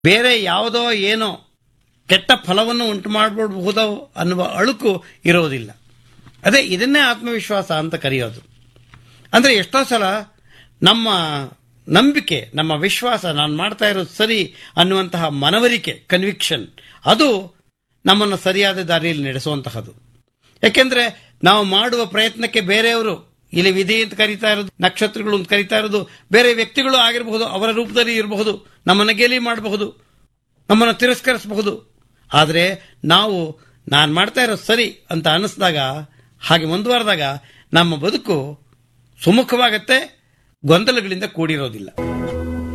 ಬೇರೆ ಯಾವುದೋ ಏನೋ ಕೆಟ್ಟ ಫಲವನ್ನು ಉಂಟು ಮಾಡಬಹುದೋ ಅನ್ನುವ ಅಳುಕು ಇರೋದಿಲ್ಲ ಅದೇ ಇದನ್ನೇ ಆತ್ಮವಿಶ್ವಾಸ ಅಂತ ಕರೆಯೋದು ಅಂದ್ರೆ ಎಷ್ಟೋ ಸಲ ನಮ್ಮ ನಂಬಿಕೆ ನಮ್ಮ ವಿಶ್ವಾಸ ನಾನು ಮಾಡ್ತಾ ಇರೋದು ಸರಿ ಅನ್ನುವಂತಹ ಮನವರಿಕೆ ಕನ್ವಿಕ್ಷನ್ ಅದು ನಮ್ಮನ್ನು ಸರಿಯಾದ ದಾರಿಯಲ್ಲಿ ನಡೆಸುವಂತಹದ್ದು ಯಾಕೆಂದ್ರೆ ನಾವು ಮಾಡುವ ಪ್ರಯತ್ನಕ್ಕೆ ಬೇರೆಯವರು ಇಲ್ಲಿ ವಿಧಿ ಅಂತ ಕರೀತಾ ಇರೋದು ನಕ್ಷತ್ರಗಳು ಅಂತ ಕರೀತಾ ಇರೋದು ಬೇರೆ ವ್ಯಕ್ತಿಗಳು ಆಗಿರಬಹುದು ಅವರ ರೂಪದಲ್ಲಿ ಇರಬಹುದು ನಮ್ಮನ್ನು ಗೇಲಿ ಮಾಡಬಹುದು ನಮ್ಮನ್ನು ತಿರಸ್ಕರಿಸಬಹುದು ಆದರೆ ನಾವು ನಾನು ಮಾಡ್ತಾ ಇರೋದು ಸರಿ ಅಂತ ಅನ್ನಿಸಿದಾಗ ಹಾಗೆ ಮುಂದುವರೆದಾಗ ನಮ್ಮ ಬದುಕು ಸುಮುಖವಾಗತ್ತೆ ಗೊಂದಲಗಳಿಂದ ಕೂಡಿರೋದಿಲ್ಲ